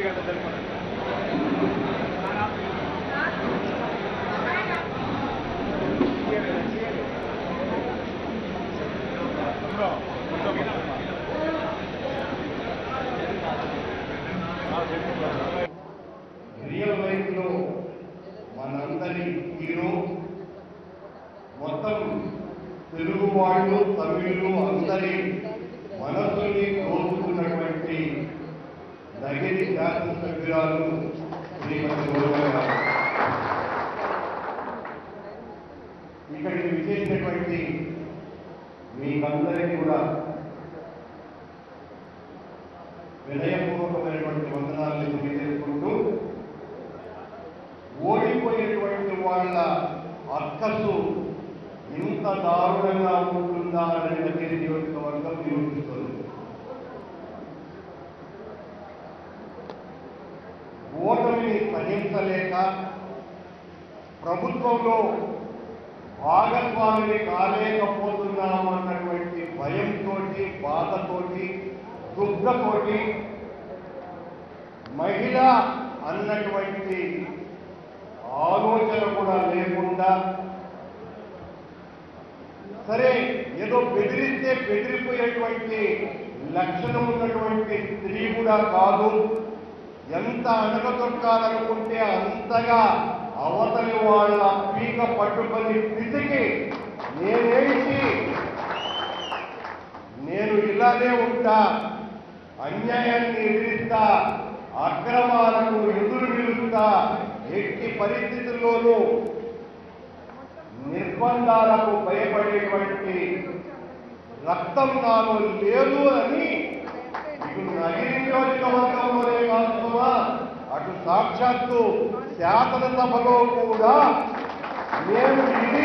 కొద్దిగా సరిపోతుంది real life లో మనందరి హీరో మొత్తం తెలుగు వాళ్ళు తమిళులు అందరి మనసుని కోరుకున్నటువంటి నగిరి శాసనసభ్యురాలు శ్రీమతి గౌరవ గారు ఇక్కడికి విచ్చేసినటువంటి మీకందరికీ కూడా వినయపూర్వకమైనటువంటి వందనాలను తెలియజేసుకుంటూ ఓడిపోయినటువంటి వాళ్ళ అక్కసు ఇంత దారుణంగా ఉంటుందా అని నగిరి నియోజకవర్గం నిరూపిస్తుంది ఓటమిని సహించలేక ప్రభుత్వంలో భాగస్వామిని కాలేకపోతున్నాము అన్నటువంటి భయంతోటి బాధతోటి దుఃఖతోటి మహిళ అన్నటువంటి ఆలోచన కూడా లేకుండా సరే ఏదో బెదిరిస్తే బెదిరిపోయేటువంటి లక్షణం ఉన్నటువంటి స్త్రీ కూడా కాదు ఎంత అణగదొక్కాలనుకుంటే అంతగా అవతలి వాళ్ళ పీక పట్టుకొని స్థితికి నేనేసి నేను ఇలానే ఉంటా అన్యాయాన్ని ఎదిరిస్తా అక్రమాలకు ఎదురు నిలుస్తా ఎట్టి పరిస్థితుల్లోనూ నిర్బంధాలకు భయపడేటువంటి రక్తం నాలో లేదు అని ఇటు నగిరి నియోజకవర్గంలోనే కాదుమా అటు సాక్షాత్తు శాసనసభలో కూడా నేను ఇది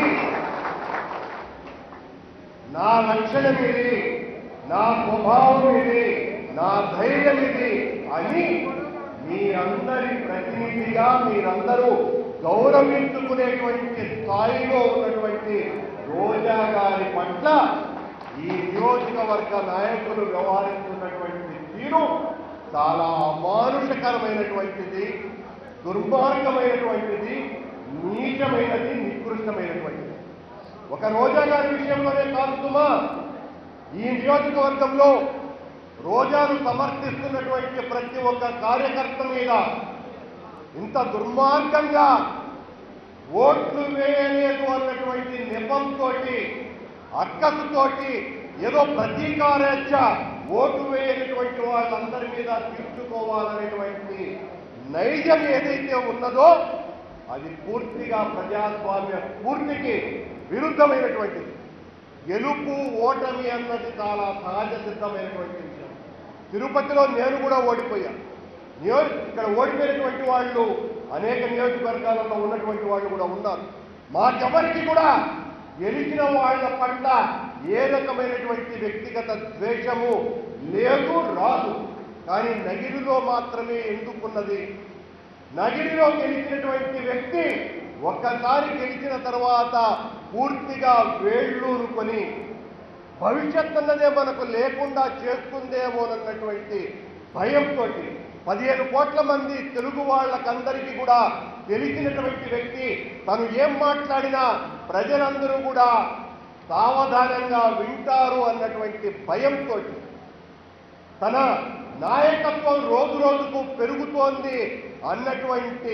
నా లక్షణం ఇది నా స్వభావం ఇది నా ధైర్యం ఇది అని మీ అందరి ప్రతినిధిగా మీరందరూ గౌరవించుకునేటువంటి స్థాయిలో ఉన్నటువంటి రోజా గారి పట్ల ఈ నియోజకవర్గ నాయకులు వ్యవహరిస్తున్నటువంటి తీరు చాలా అమానుషకరమైనటువంటిది దుర్మార్గమైనటువంటిది నీచమైనది నికృష్టమైనటువంటిది ఒక రోజా గారి విషయంలోనే కాదు సుమా ఈ నియోజకవర్గంలో రోజాను సమర్థిస్తున్నటువంటి ప్రతి ఒక్క కార్యకర్త మీద ఇంత దుర్మార్గంగా ఓట్లు వేయలేదు అన్నటువంటి నెపంతో అక్కసుతోటి ఏదో ప్రతీకారేచ్ఛ ఓటు వేయనటువంటి వాళ్ళందరి మీద తీర్చుకోవాలనేటువంటి నైజం ఏదైతే ఉన్నదో అది పూర్తిగా ప్రజాస్వామ్య పూర్తికి విరుద్ధమైనటువంటిది గెలుపు ఓటమి అన్నది చాలా సహజ సిద్ధమైనటువంటి విషయం తిరుపతిలో నేను కూడా ఓడిపోయా నియో ఇక్కడ ఓడిపోయినటువంటి వాళ్ళు అనేక నియోజకవర్గాలలో ఉన్నటువంటి వాళ్ళు కూడా ఉన్నారు మాకెవరికి కూడా గెలిచిన వాళ్ళ పట్ల ఏ రకమైనటువంటి వ్యక్తిగత ద్వేషము లేదు రాదు కానీ నగిరిలో మాత్రమే ఎందుకున్నది నగిరిలో గెలిచినటువంటి వ్యక్తి ఒక్కసారి గెలిచిన తర్వాత పూర్తిగా వేళ్ళూరుకొని భవిష్యత్ అన్నదే మనకు లేకుండా చేస్తుందేమోనన్నటువంటి భయంతో పదిహేను కోట్ల మంది తెలుగు వాళ్ళకందరికీ కూడా తెలిసినటువంటి వ్యక్తి తను ఏం మాట్లాడినా ప్రజలందరూ కూడా సావధానంగా వింటారు అన్నటువంటి భయంతో తన నాయకత్వం రోజు రోజుకు పెరుగుతోంది అన్నటువంటి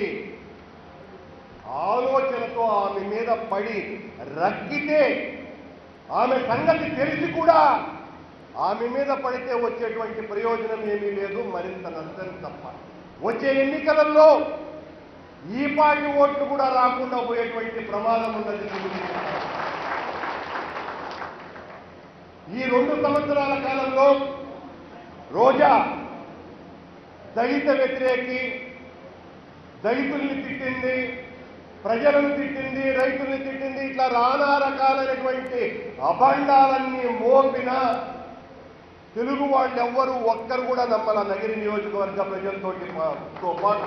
ఆలోచనతో ఆమె మీద పడి రక్కితే ఆమె సంగతి తెలిసి కూడా ఆమె మీద పడితే వచ్చేటువంటి ప్రయోజనం ఏమీ లేదు మరింత నష్టం తప్ప వచ్చే ఎన్నికలలో ఈ పార్టీ ఓట్లు కూడా రాకుండా పోయేటువంటి ప్రమాదం ఉన్నది తెలుగుదేశం. ఈ రెండు సంవత్సరాల కాలంలో రోజా దళిత వ్యతిరేకి దళితుల్ని తిట్టింది ప్రజలను తిట్టింది రైతుల్ని తిట్టింది ఇట్లా రానా రకాలైనటువంటి అభండాలన్నీ మోపిన తెలుగు వాళ్ళు ఎవ్వరూ ఒక్కరు కూడా నమ్మల నగిరి నియోజకవర్గ ప్రజలతోటి పా- తో పాటు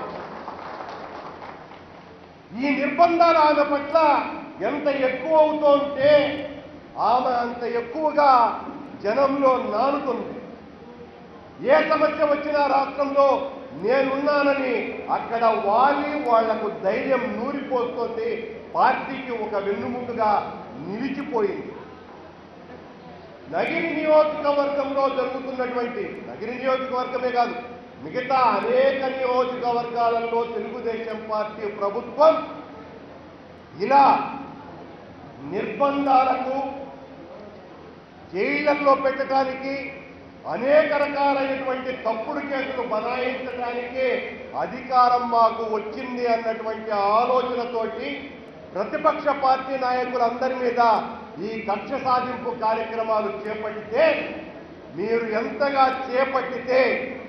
ఈ నిర్బంధాలు ఆమె పట్ల ఎంత ఎక్కువ అవుతుంటే ఆమె అంత ఎక్కువగా జనంలో నానుతుంది ఏ సమస్య వచ్చినా రాష్ట్రంలో నేనున్నానని అక్కడ వాలి వాళ్లకు ధైర్యం నూరిపోతుంది పార్టీకి ఒక వెన్నుముకగా నిలిచిపోయింది నగిరి నియోజకవర్గంలో జరుగుతున్నటువంటి నగిరి నియోజకవర్గమే కాదు మిగతా అనేక నియోజకవర్గాలలో తెలుగుదేశం పార్టీ ప్రభుత్వం ఇలా నిర్బంధాలకు జైళ్లలో పెట్టడానికి అనేక రకాలైనటువంటి తప్పుడు కేసులు బనాయించడానికి అధికారం మాకు వచ్చింది అన్నటువంటి ఆలోచనతోటి ప్రతిపక్ష పార్టీ నాయకులందరి మీద ఈ కక్ష సాధింపు కార్యక్రమాలు చేపట్టితే మీరు ఎంతగా చేపట్టితే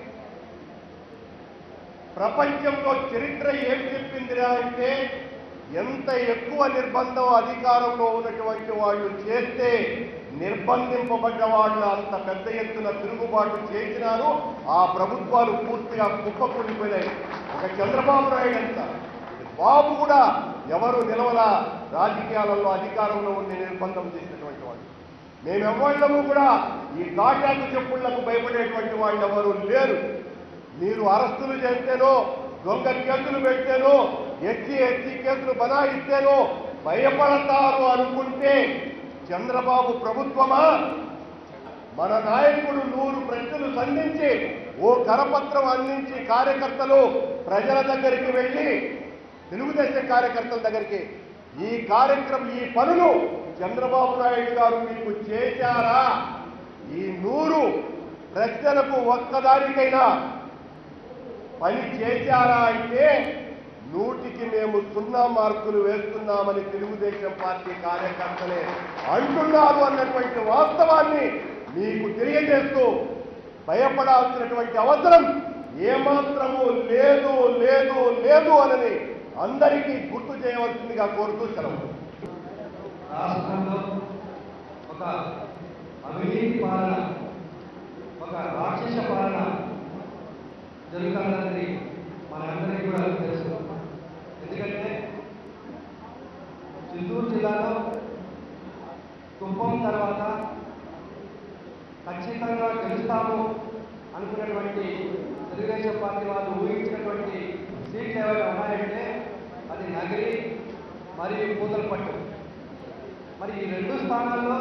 ప్రపంచంలో చరిత్ర ఏం చెప్పిందిరా అంటే ఎంత ఎక్కువ నిర్బంధం అధికారంలో ఉన్నటువంటి వాళ్ళు చేస్తే నిర్బంధింపబడ్డ వాళ్ళు అంత పెద్ద ఎత్తున తిరుగుబాటు చేసినారు ఆ ప్రభుత్వాలు పూర్తిగా కుప్పకూలిపోయినాయి ఒక చంద్రబాబు నాయుడు అంట బాబు కూడా ఎవరు నిలవల రాజకీయాలలో అధికారంలో ఉండి నిర్బంధం చేసినటువంటి వాళ్ళు మేమెవ్వళ్ళము కూడా ఈ కాటాకు చెప్పుళ్లకు భయపడేటువంటి వాళ్ళు ఎవరు లేరు మీరు అరెస్టులు చేస్తేనో దొంగ కేసులు పెడితేనో ఎస్సీ ఎస్సీ కేసులు బనాయిస్తేనో భయపడతారు అనుకుంటే చంద్రబాబు ప్రభుత్వమా మన నాయకుడు నూరు ప్రశ్నలు సంధించి ఓ కరపత్రం అందించి కార్యకర్తలు ప్రజల దగ్గరికి వెళ్ళి తెలుగుదేశం కార్యకర్తల దగ్గరికి ఈ కార్యక్రమం ఈ పనులు చంద్రబాబు నాయుడు గారు మీకు చేశారా ఈ నూరు ప్రశ్నలకు ఒక్కదానికైనా పని చేశారా అంటే నూటికి మేము సున్నా మార్కులు వేస్తున్నామని తెలుగుదేశం పార్టీ కార్యకర్తలే అంటున్నారు అన్నటువంటి వాస్తవాన్ని మీకు తెలియజేస్తూ భయపడాల్సినటువంటి అవసరం ఏమాత్రము లేదు లేదు లేదు అని అందరికీ గుర్తు చేయవలసిందిగా కోరుతూ సెలవు రాష్ట్రంలో ఒక అవినీతి పాలన ఒక రాక్షస పాలన జరుగుతున్నది మనందరికీ కూడా తెలుసు ఎందుకంటే చిత్తూరు జిల్లాలో కుప్పం తర్వాత ఖచ్చితంగా గెలుస్తాము అనుకున్నటువంటి తెలుగుదేశం పార్టీ వాళ్ళు ఊహించినటువంటి సీట్లు ఏమైనా ఉన్నాయంటే అది నగిరి మరియు పూతలపట్టు మరి ఈ రెండు స్థానాల్లో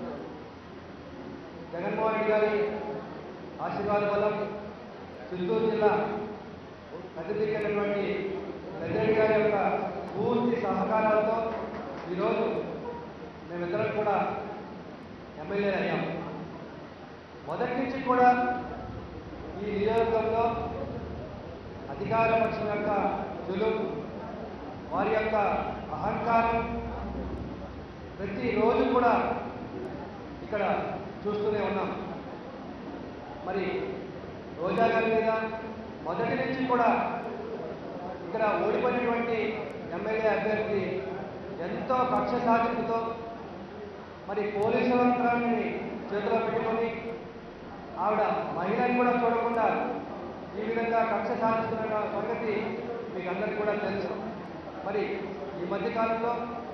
జగన్మోహన్ రెడ్డి గారి ఆశీర్వాద బలం చిత్తూరు జిల్లా ప్రతిదిక్కైనటువంటి పెద్దరెడ్డి గారి యొక్క పూర్తి సహకారాలతో ఈరోజు మేమిద్దరం కూడా ఎమ్మెల్యే అయ్యాం మొదటి నుంచి కూడా ఈ నియోజకవర్గంలో అధికార పక్షం యొక్క జులుం వారి యొక్క అహంకారం ప్రతిరోజు కూడా ఇక్కడ చూస్తూనే ఉన్నాం మరి రోజా గారి మీద మొదటి నుంచి కూడా ఇక్కడ ఓడిపోయినటువంటి ఎమ్మెల్యే అభ్యర్థి ఎంతో కక్ష సాధింపుతో మరి పోలీసు యంత్రాన్ని చేతిలో పెట్టుకొని ఆవిడ మహిళని కూడా చూడకుండా ఈ విధంగా కక్ష సాధిస్తున్న సంగతి మీకు అందరికీ కూడా తెలుసు మరి ఈ మధ్య కాలంలో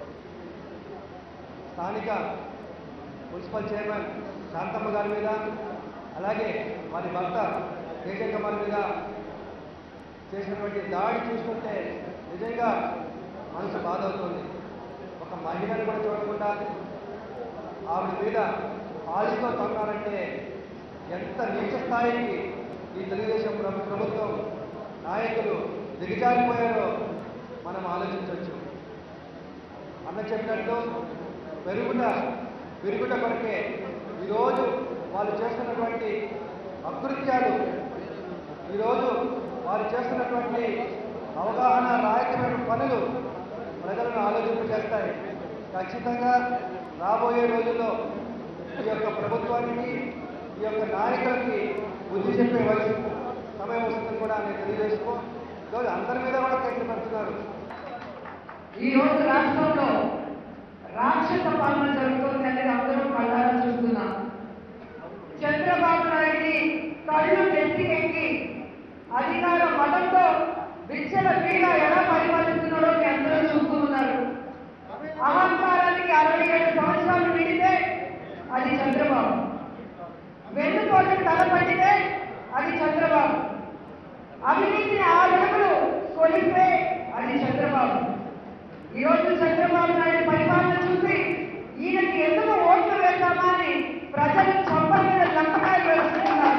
స్థానిక మున్సిపల్ చైర్మన్ శాంతమ్మ గారి మీద అలాగే వారి భర్త కేకే కుమార్ మీద చేసినటువంటి దాడి చూస్తుంటే నిజంగా మనసు బాధ అవుతుంది ఒక మహిళను కూడా చూడకుండా ఆవిడ మీద ఆలితో తన్నారంటే ఎంత నీచ స్థాయికి ఈ తెలుగుదేశం ప్రభు- ప్రభుత్వం నాయకులు దిగజారిపోయారో మనం ఆలోచించవచ్చు అన్న చెప్పినట్టు పెరుగుట పెరుగుట కొరకే ఈరోజు వాళ్ళు చేస్తున్నటువంటి అకృత్యాలు ఈరోజు వారు చేస్తున్నటువంటి అవగాహన రాయకమైన పనులు ప్రజలను ఆలోచింపజేస్తాయి ఖచ్చితంగా రాబోయే రోజుల్లో ఈ యొక్క ప్రభుత్వానికి ఈ యొక్క నాయకులకి బుద్ధి చెప్పే వయసు సమయం వస్తుందని కూడా నేను తెలియజేసుకో ఈరోజు అందరి మీద కూడా కేసులు పెడుతున్నారు ఈ రోజు రాష్ట్రంలో రాక్షస పాలన జరుగుతుంది అనేది అందరూ కళ్ళారా చూస్తున్నాం చంద్రబాబు నాయుడిని కళ్ళు నెత్తికెక్కి అధికార మతంతో విచ్చల వీణ ఎలా పరిపాలిస్తున్నాడో మీ అందరూ చూస్తూ ఉన్నారు అహంకారానికి అరవై ఏడు సంవత్సరాలు నిండితే అది చంద్రబాబు వెన్నుపోటు తల పట్టితే అది చంద్రబాబు అవినీతిని ఆరుగురు కొలిపే అది చంద్రబాబు ఈరోజు చంద్రబాబు నాయుడు పరిపాలన చూసి ఈయనకి ఎందుకు ఓట్లు వేద్దామా అని ప్రజలు చొప్ప మీద లంపకాయలు వేస్తున్నారు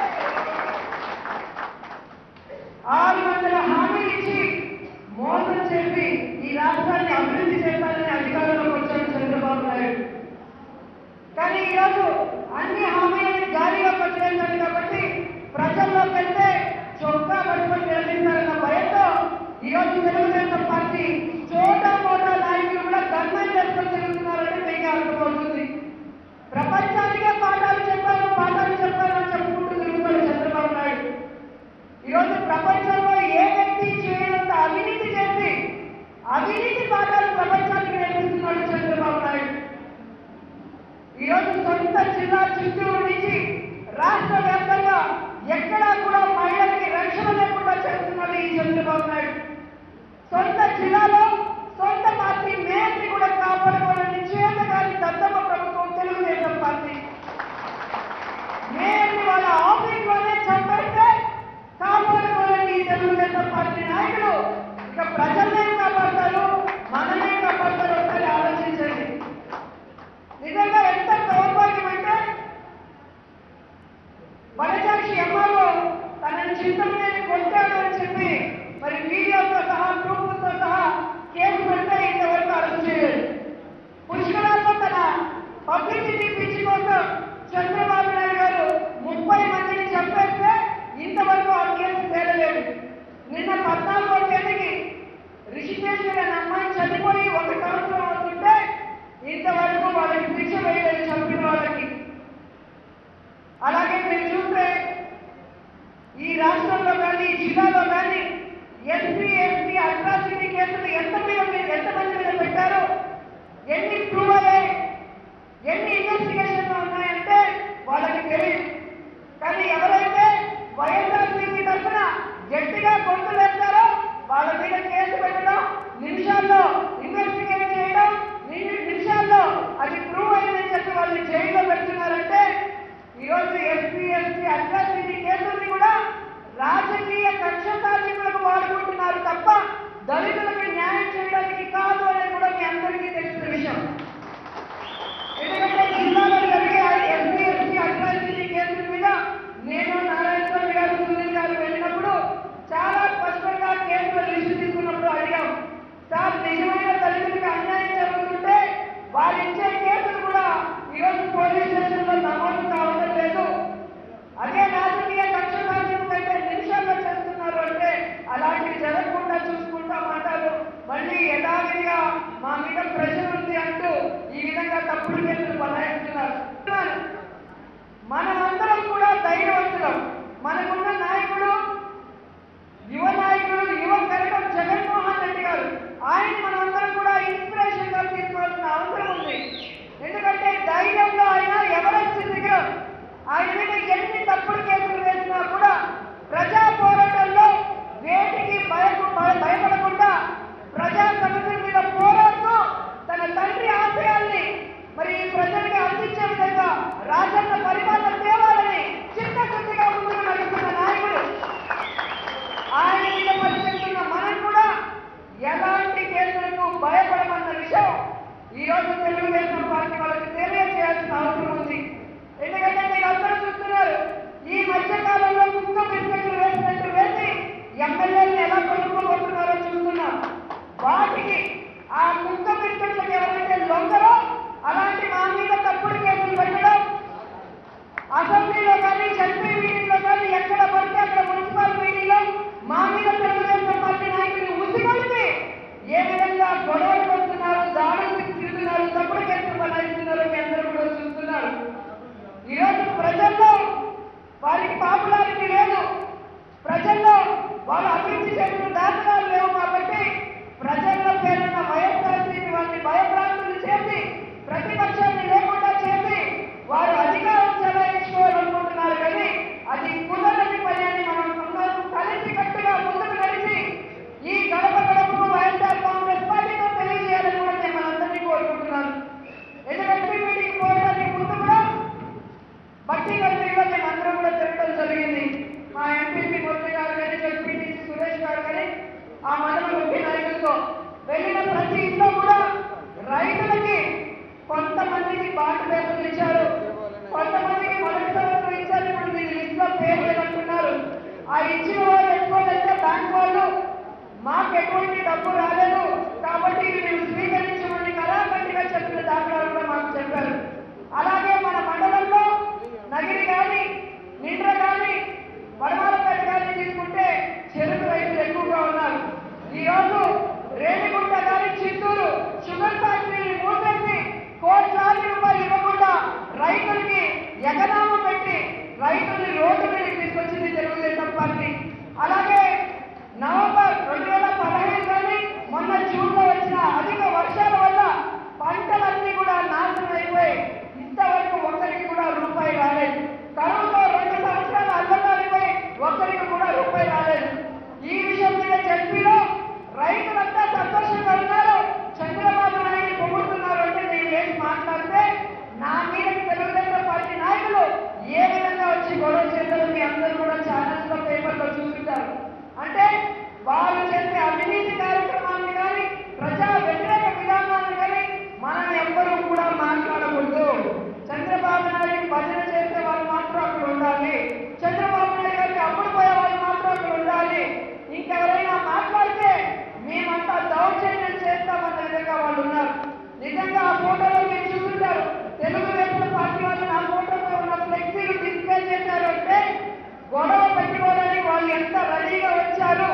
ఆరు వందల హామీలు ఇచ్చి మోసం చేసి ఈ రాష్ట్రాన్ని అభివృద్ధి చేస్తారని అధికారంలోకి వచ్చాడు చంద్రబాబు నాయుడు కానీ ఈరోజు అన్ని హామీలను గాలిలో పట్టివేశారు కాబట్టి ప్రజల్లోకి వెళ్తే చొక్కా పట్టుకొని నిలదీశారన్న భయంతో ఈరోజు తెలుగుదేశం పార్టీ చోటా మోటా నాయకులు కూడా గన్మెన్ చేసుకొని తిరుగుతున్నారని మీకు అర్థమవుతుంది ప్రపంచానికే పాఠాలు చెప్పారు పాఠాలు చెప్పారు అని చెప్పుకుంటూ తిరుగుతాడు చంద్రబాబు నాయుడు ఈరోజు ప్రపంచంలో ఏ వ్యక్తి చేయనంత అవినీతి చేసి అవినీతి పాఠాలు ప్రపంచానికి నేర్పిస్తున్నాడు చంద్రబాబు నాయుడు ఈరోజు సొంత జిల్లా చిత్తూరు నుంచి రాష్ట్ర వ్యాప్తంగా ఎక్కడా కూడా మహిళలకి రక్షణ లేకుండా చేస్తున్నాడు ఈ చంద్రబాబు నాయుడు సొంత జిల్లాలో సొంత పార్టీ మేయర్ని కూడా కాపాడుకోవాలని చేతగాని దత్తమ్మ ప్రభుత్వం తెలుగుదేశం పార్టీ మేయర్ని వాళ్ళ ఆఫీస్లోనే చంపేస్తే కాపాడుకోవాలని ఈ తెలుగుదేశం పార్టీ నాయకులు ఇక ప్రజల్నే కాపాడతారు మనమే కాపాడతారు ఒకసారి ఆలోచించండి నిజంగా ఎంత దౌర్భాగ్యం అంటే వనజాక్షి ఎంఆర్ఓ తనని చింతమనేది కొట్టాడు అని చెప్పి మరి వీడియోతో సహా ప్రూఫ్తో సహా కేసు పెడితే ఇంతవరకు అరెస్ట్ చేయలేదు పుష్కరాల్లో తన పబ్లిసిటీ పిచ్చి కోసం చంద్రబాబు నాయుడు గారు ముప్పై మందిని చంపేస్తే ఇంతవరకు ఆ కేసు తేలలేదు నిన్న పద్నాలుగో తేదీకి రిషికేష్ అనే అమ్మాయి చనిపోయి ఒక సంవత్సరం అవుతుంటే ఇంతవరకు వాళ్ళకి శిక్ష వేయలేదు చంపిన వాళ్ళకి అలాగే మీరు చూస్తే ఈ రాష్ట్రంలో కానీ ఈ జిల్లాలో కానీ ఎస్సీ ఎస్టీ అట్రాసిటీ కేసులు ఎంత మీద మీరు ఎంతమంది మీద పెట్టారు ఎన్ని ప్రూవ్ అయ్యాయి ఎన్ని ఇన్వెస్టిగేషన్లు ఉన్నాయంటే వాళ్ళకి తెలియదు కానీ ఎవరైతే వైఎస్ఆర్సీపీ తరఫున గట్టిగా గొంతు వేస్తారో వాళ్ళ మీద కేసు పెట్టడం నిమిషాల్లో ఇన్వెస్టిగేట్ చేయడం ని- నిమిషాల్లో అది ప్రూవ్ అయిందని చెప్పి వాళ్ళని జైల్లో పెడుతున్నారంటే ఈరోజు ఎస్పీ ఎస్పీ అట్రాసిటీ కేసుల్ని కూడా రాజకీయ కక్ష సాధింపులకు వాడుకుంటున్నారు తప్ప దళితులకు న్యాయం చేయడానికి కాదు అనేది కూడా మీ అందరికీ తెలిసిన విషయం ఎందుకంటే జిల్లాలో జరిగే ఎస్సీ ఎస్టీ అట్రాసిటీ కేసుల మీద నేను నారాయణ స్వామి గారు సునీల్ గారు వెళ్ళినప్పుడు చాలా స్పష్టంగా కేసుల లిస్టు తీసుకున్నప్పుడు అడిగాం సార్ నిజమైన దళితులకు అన్యాయం జరుగుతుంటే వాళ్ళు ఇచ్చే కేసులు కూడా ఈరోజు పోలీస్ స్టేషన్లో నమోదు కావడం లేదు అదే రాజకీయ కక్ష సాధింపు కంటే నిమిషాల్లో చేస్తున్నారు అంటే అలాంటివి జరగకుండా చూసుకుంటా మాటలు మళ్ళీ యథావిధిగా మా మీద ప్రెషర్ ఉంది అంటూ ఈ విధంగా తప్పుడు కేసులు బలాయిస్తున్నారు మనమందరం కూడా ధైర్యవంతులం మనకున్న నాయకుడు యువ నాయకుడు యువ కరగం జగన్మోహన్ రెడ్డి గారు ఆయన మనందరం కూడా ఇన్స్పిరేషన్ గా తీసుకోవాల్సిన అవసరం ఉంది ఎందుకంటే ధైర్యంలో ఆయన ఎవరెస్ట్ శిఖరం ఆయన మీద ఎన్ని తప్పుడు కేసులు వేసినా కూడా ప్రజా పోరాటంలో వేటికి భయకు భయ- భయపడకుండా ప్రజా సమస్యల మీద పోరాడుతూ తన తండ్రి ఆశయాల్ని మరి ఈ ప్రజలకు అందించే విధంగా రాజన్న పరిపాలన తేవాలని చిత్తశుద్ధిగా ముందుకు నడుస్తున్న నాయకుడు ఆయన మీద పరిశీలిస్తున్న మనం కూడా ఎలాంటి కేసులకు భయపడమన్న విషయం ఈ రోజు తెలుగుదేశం పార్టీ వాళ్ళకి తెలియజేయాల్సిన అవసరం ఉంది ఎందుకంటే మీరు అందరూ చూస్తున్నారు ఈ మధ్య కాలంలో కుక్క బిస్కెట్లు వేసినట్టు వేసి ఎమ్మెల్యేలను ఎలా కొనుక్కోబోతున్నారో చూస్తున్నాం వాటికి ఆ కుక్క బిస్కెట్లకు ఎవరైతే లొంగరో అలాంటి మా మీద తప్పుడు కేసులు పెట్టడం అసెంబ్లీలో కానీ జడ్పీ మీటింగ్లో కానీ ఎక్కడ పడితే అక్కడ మున్సిపల్ మీటింగ్లో మా మీద తెలుగుదేశం పార్టీ నాయకులు ఉసిగొలిపి ఏ విధంగా గొడవలు పడుతున్నారు దాడులు తిరుగుతున్నారు తప్పుడు కేసులు బలాయిస్తున్నారు మీ అందరూ కూడా చూస్తున్నారు ఈరోజు ప్రజల్లో వారికి పాపులారిటీ లేదు ప్రజల్లో వాళ్ళు అభివృద్ధి చేసిన దాఖలాలు లేవు కాబట్టి ప్రజల్లో పేరున్న వైఎస్ఆర్సీపీ వారిని భయభ్రాంతులు చేసి ప్రతిపక్షాన్ని లేకుండా చేసి వారు అధికారం చెలాయించుకోవాలనుకుంటున్నారు కానీ అది కుదరని పని అని మనం అందరం కలిసి కట్టుగా ముందుకు నడిచి ఈ గడప గడపకు వైఎస్ఆర్ కాంగ్రెస్ పార్టీతో తెలియజేయాలని కూడా నేను మనందరినీ కోరుకుంటున్నాను ఎందుకంటే మీటింగ్ పోవడానికి ముందు కూడా బట్టి కంట్రీలో మేము అందరం కూడా తిరగడం జరిగింది మా ఎంపీపీ మురళి గారు కానీ వెళ్ళిన ప్రతి ఇంట్లో కూడా రైతులకి కొంతమందికి బాట పేపర్లు ఇచ్చారు కొంతమందికి మొదటి సంవత్సరం ఇచ్చారు ఇప్పుడు మీరు లిస్ట్ లో పేరు లేదంటున్నారు ఆ ఇచ్చిన వాళ్ళు ఎక్కువ వెళ్తే బ్యాంక్ వాళ్ళు మాకు ఎటువంటి డబ్బు రాలేదు కాబట్టి ఇవి మేము స్వీకరించమని కరాఖండిగా చెప్పిన దాఖలాలు కూడా మాకు చెప్పారు అలాగే మన మండలంలో నగిరి కానీ నిండ్ర కానీ వడమాలపేట కానీ తీసుకుంటే చెరుకు రైతులు ఎక్కువగా ఉన్నారు ఈరోజు రేణిగుంట కానీ చిత్తూరు షుగర్ ఫ్యాక్టరీని మూసేసి కోట్లాది రూపాయలు ఇవ్వకుండా రైతులకి ఎగనామం పెట్టి రైతుల్ని రోడ్డు మీద తీసుకొచ్చింది తెలుగుదేశం పార్టీ అలాగే నవంబర్ రెండు వేల పదహైదు కానీ మొన్న జూన్ లో వచ్చిన అధిక వర్షాల వల్ల పంటలన్నీ కూడా నాశనం అయిపోయి ఇంతవరకు ఒక్కరికి కూడా రూపాయి రాలేదు కరువుతో రెండు సంవత్సరాలు అల్లదారిపోయి ఒక్కరికి కూడా రూపాయి రాలేదు ఈ విషయం మీద జడ్పీలో రైతులంతా సంతోషంగా ఉన్నారు చంద్రబాబు నాయుడు పొగుడుతున్నారు అంటే నేను ఏంటి మాట్లాడితే నా మీద తెలుగుదేశం పార్టీ నాయకులు ఏ విధంగా వచ్చి గొడవ చేశారో మీ అందరూ కూడా ఛానల్స్ లో పేపర్లో చూపించారు అంటే వారు చేసే అవినీతి కార్యక్రమాన్ని కానీ ప్రజా వ్యతిరేక విధానాన్ని కానీ మనం ఎవ్వరూ కూడా మాట్లాడకూడదు చంద్రబాబు నాయుడు భజన చేసే వాళ్ళు మాత్రం అక్కడ ఉండాలి చంద్రబాబు నాయుడు గారికి అప్పుడు పోయే వాళ్ళు మాత్రం అక్కడ ఉండాలి ఇంకెవరైనా మాట్లాడితే మేమంతా దౌర్జన్యం చేస్తామన్న విధంగా వాళ్ళు ఉన్నారు నిజంగా ఆ ఫోటోలో మీరు చూస్తుంటారు తెలుగుదేశం పార్టీ వాళ్ళు నా ఫోటోతో ఉన్న ఫ్లెక్సీలు డిస్ప్లే చేశారు అంటే గొడవ పెట్టుకోవడానికి వాళ్ళు ఎంత రెడీగా వచ్చారు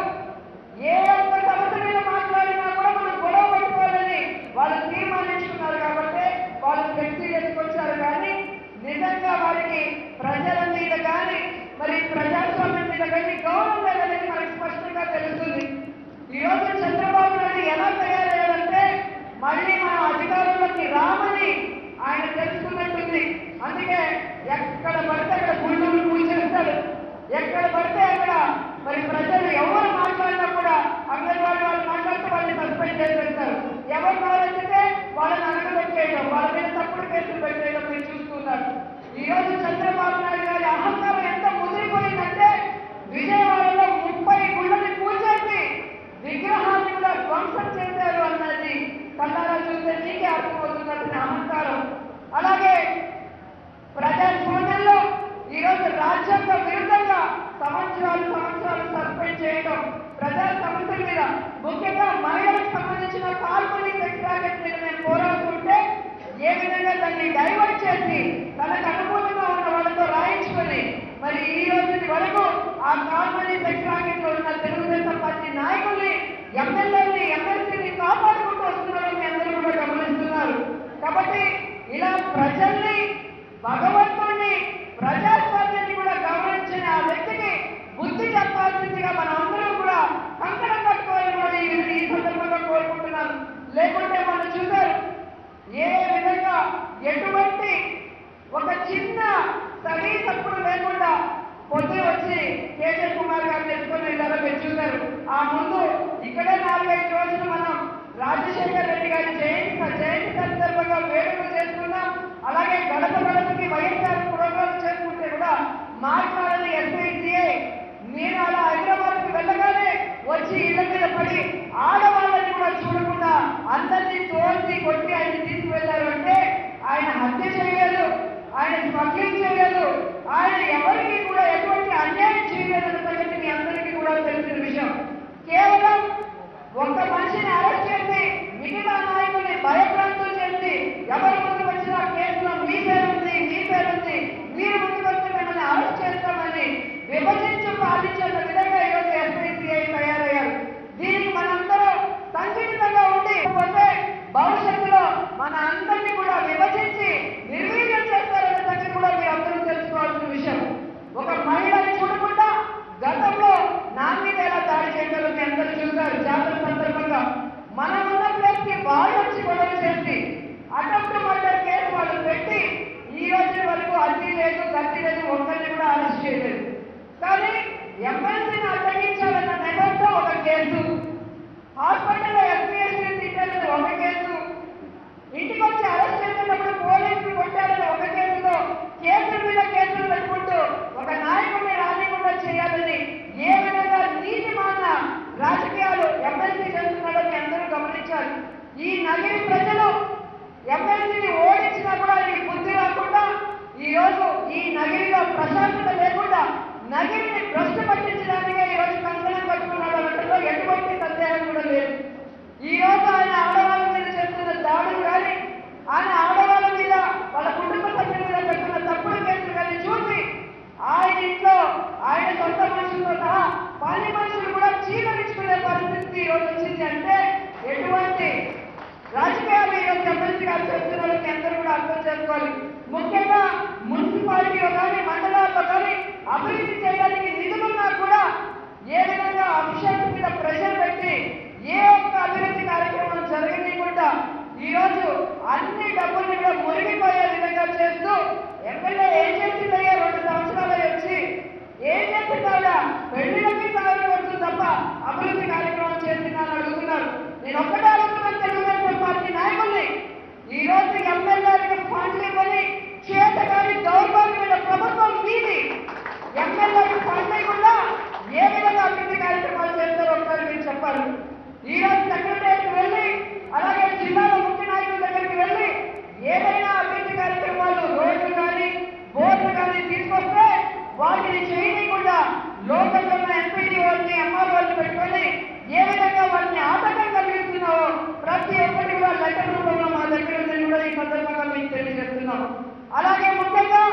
ఏ ఒక్క సమస్య మీద మాట్లాడినా కూడా మనం గొడవ పెట్టుకోవాలని వాళ్ళు తీర్మానించుకున్నారు కాబట్టి వాళ్ళు ఫ్లెక్సీలు ఎత్తుకొచ్చారు కానీ నిజంగా వారికి ప్రజల మీద కానీ మరి ప్రజాస్వామ్యం మీద కానీ గౌరవం లేదనేది మనకి స్పష్టంగా తెలుస్తుంది ఈ రోజు చంద్రబాబు నాయుడు ఎలా తయారయ్యాడంటే మళ్ళీ మనం అధికారంలోకి రామని ఆయన తెలుసుకున్నట్టుంది అందుకే ఎక్కడ పడితే అక్కడ గుండెలు పూజేస్తాడు ఎక్కడ పడితే అక్కడ మరి ప్రజలు ఎవరు మాట్లాడినా కూడా అంగన్వాడీ వాళ్ళు మాట్లాడితే వాళ్ళని సస్పెండ్ చేసి పెడతారు ఎవరు కావాలంటే వాళ్ళని అనగబెట్టేయడం వాళ్ళ మీద తప్పుడు కేసులు పెట్టేయడం మీరు చూస్తున్నారు ఈ రోజు చంద్రబాబు నాయుడు గారి అహంకారం ఎంత ముదిరిపోయిందంటే విజయవాడలో ముప్పై గుళ్ళని కూల్చేసి విగ్రహాన్ని కూడా ధ్వంసం చేశారు అన్నది కళ్ళారా చూస్తే నీకే అర్థమవుతున్నట్టు అహంకారం అలాగే ప్రజాస్వామ్యంలో ఈరోజు రాజ్యాంగ విరుద్ధంగా సంవత్సరాలు సంవత్సరాలు సస్పెండ్ చేయడం ప్రజా సమస్యల మీద ముఖ్యంగా మహిళలకు సంబంధించిన కాల్పని సెక్స్ రాకెట్ మీద మేము పోరాడుతుంటే ఏ విధంగా దాన్ని డైవర్ట్ చేసి తనకు అనుకూలంగా ఉన్న వాళ్ళతో రాయించుకొని మరి ఈ రోజు వరకు ఆ కాల్పని సెక్స్ రాకెట్ లో ఉన్న తెలుగుదేశం పార్టీ నాయకుల్ని ఎమ్మెల్యేని ఎమ్మెల్సీని కాపాడుకుంటూ వస్తున్నారని మీ అందరూ కూడా గమనిస్తున్నారు కాబట్టి ఇలా ప్రజల్ని భగవంతుడిని ప్రజాస్వామ్యాన్ని కూడా గౌరవించిన ఆ వ్యక్తికి బుద్ధి చెప్పాల్సిందిగా మనం అందరూ కూడా కంకణం కట్టుకోవాలని కూడా ఈ ఈ సందర్భంగా కోరుకుంటున్నాను లేకుంటే మనం చూశారు ఏ విధంగా ఎటువంటి ఒక చిన్న సగీ తప్పుడు లేకుండా పొద్దున వచ్చి కేశవ్ కుమార్ గారిని ఎత్తుకొని వెళ్ళారో మీరు చూశారు ఆ ముందు ఇక్కడే నాలుగైదు రోజులు మనం రాజశేఖర్ రెడ్డి గారి జయంతి జయంతి సందర్భంగా వేడుకలు చేసుకున్నాం అలాగే గడప గడపకి వైఎస్ఆర్ ప్రోగ్రాం చేసుకుంటే కూడా మాట్లాడని ఎస్ఐసిఏ నేను అలా హైదరాబాద్కి వెళ్ళగానే వచ్చి ఇళ్ల మీద పడి ఆడవాళ్ళని కూడా చూడకుండా అందరినీ తోసి కొట్టి ఆయన తీసుకువెళ్ళారు అంటే ఆయన హత్య చేయలేదు ఆయన స్మగ్లింగ్ చేయలేదు ఆయన ఎవరికి కూడా ఎటువంటి అన్యాయం చేయలేదన్న సంగతి మీ అందరికీ కూడా తెలిసిన విషయం కేవలం ఒక్క మనిషిని అరెస్ట్ చేసి మిగతా నాయకుల్ని భయప్రాంతులు చేసి ఎవరి ముందు వచ్చిన కేసులో మీ పేరుంది మీ పేరుంది మీరు ముందుకు వస్తే మిమ్మల్ని అరెస్ట్ చేస్తామని విభజించి పాలించిన విధంగా ఈరోజు ఎస్ఐసిఐ తయారయ్యారు దీనికి మనందరం సంఘటితంగా ఉండి పోతే భవిష్యత్తులో మన అందరినీ కూడా విభజించి నిర్వీర్యం చేస్తారనే సంగతి కూడా మీరు అందరూ తెలుసుకోవాల్సిన విషయం ఒక మహిళని చూడకుండా గతంలో నా మీద ఎలా దాడి చేయగలరు మీ అందరూ చూశారు జాతర సందర్భంగా మనం ఉన్న ప్లేస్ కి వాళ్ళు వచ్చి గొడవ చేసి అటెంప్ట్ మర్డర్ కేసు వాళ్ళు పెట్టి ఈ రోజు వరకు అడ్డీ లేదు గట్టి లేదు ఒక్కరిని కూడా అరెస్ట్ చేయలేదు కానీ ఎమ్మెల్సీని అడ్డగించాలన్న నెపంతో ఒక కేసు హాస్పిటల్లో ఎస్పీఎస్సీ తీసేది ఒక కేసు ఇంటికి వచ్చి అరెస్ట్ చేసేటప్పుడు పోలీసులు కొట్టారని ఒక కేసులో కేసుల మీద కేసులు పెట్టుకుంటూ ఒక నాయకుడిని రాజీకుండా చేయాలని ఏ విధంగా నీతి మాన రాజకీయాలు ఎమ్మెల్సీ చేస్తున్నాడో మీ అందరూ గమనించారు ఈ నగిరి ప్రజలు ఎమ్మెల్సీని ఓడించినా కూడా ఈ బుద్ధి రాకుండా ఈ రోజు ఈ నగిరిలో ప్రశాంతత లేకుండా నగిరిని భ్రష్టు పట్టించడానికే ఈ రోజు కంకణం కట్టుకున్నాడు అనడంలో ఎటువంటి సందేహం కూడా లేదు ఈ రోజు ఆయన ఆడవాళ్ళ మీద చేస్తున్న దాడులు కానీ ఆయన ఆడవాళ్ళ మీద వాళ్ళ కుటుంబ సభ్యుల మీద పెడుతున్న తప్పుడు కేసులు కానీ చూసి ఆయన ఇంట్లో ఆయన సొంత మనుషులతో సహా పని మనుషులు కూడా చీకరించుకునే పరిస్థితి ఈ రోజు వచ్చింది అంటే ఎటువంటి రాజకీయాలు ఈరోజు ఎమ్మెల్సీ గారు చేస్తున్నారు మీ అందరూ కూడా అర్థం చేసుకోవాలి ముఖ్యంగా మున్సిపాలిటీలో కానీ మండలాల్లో కానీ అభివృద్ధి చేయడానికి నిధులున్నా కూడా ఏ విధంగా అభిషేక్ మీద ప్రెషర్ పెట్టి ఏ ఒక్క అభివృద్ధి కార్యక్రమం జరగనీయకుండా ఈ రోజు అన్ని డబ్బుల్ని కూడా మురిగిపోయే విధంగా చేస్తూ ఎమ్మెల్యే ఏం చేసిందయ్యా రెండు సంవత్సరాలు వచ్చి ఏం చేస్తున్నాడా పెళ్లిళ్ళకి సాగడం వచ్చు తప్ప అభివృద్ధి కార్యక్రమం చేస్తున్నాను అడుగుతున్నారు నేను ఒక్కటే అడుగుతున్నాను తెలుగుదేశం పార్టీ నాయకుల్ని ఈ రోజు ఎమ్మెల్యేలకు ఫండ్లు ఇవ్వని చేతగాని దౌర్భాగ్యమైన ప్రభుత్వం మీది ఎమ్మెల్యేలకు ఫండ్ ఇవ్వకుండా ఏ విధంగా అభివృద్ధి కార్యక్రమాలు చేస్తారో ఒకసారి మీరు చెప్పాలి ఈ రోజు సెక్రటరీకి వెళ్ళి అలాగే జిల్లాల ముఖ్య నాయకుల దగ్గరికి వెళ్ళి ఏదైనా అభివృద్ధి కార్యక్రమాలు రోడ్లు కానీ బోర్డులు కానీ తీసుకొస్తే వాటిని చేయకుండా లోకల్లో ఉన్న ఎంపీడీ వాళ్ళని ఎంఆర్ వాళ్ళని పెట్టుకొని ఏ విధంగా వాటిని ఆటంకం కలిగిస్తున్నావో ప్రతి ఒక్కటి కూడా లెటర్ రూపంలో మా దగ్గర ఉందని కూడా ఈ సందర్భంగా మీకు తెలియజేస్తున్నాం అలాగే ముఖ్యంగా